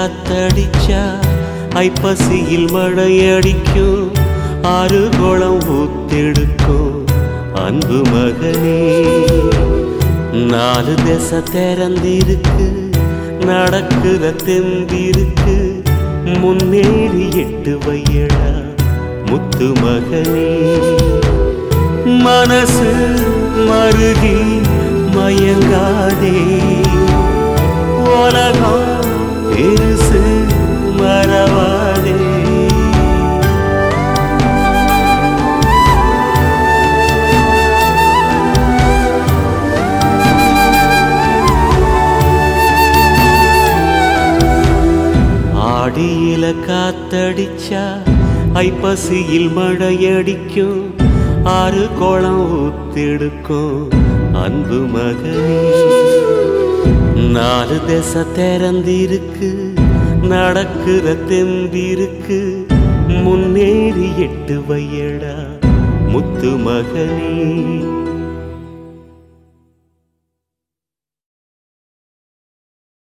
காத்தடிச்சா ஐப்பசியில் மழையடிக்கும் ஆறு குளம் ஊத்தெடுக்கும் அன்பு மகனே நாலு திசை திறந்திருக்கு நடக்குற தெம்பிருக்கு முன்னேறி எட்டு வையடா முத்து மகனே மனசு மருகி மயங்காதே உலகம் பெருசு மறவாதே ஆடியில காத்தடிச்சா ஐப்பசியில் மழையடிக்கும் ஆறு குளம் ஊத்தெடுக்கும் அன்பு மகனே நாலு திசை திறந்திருக்கு நடக்கிற தெம்பிருக்கு முன்னேறி எட்டு வையடா முத்து மகனே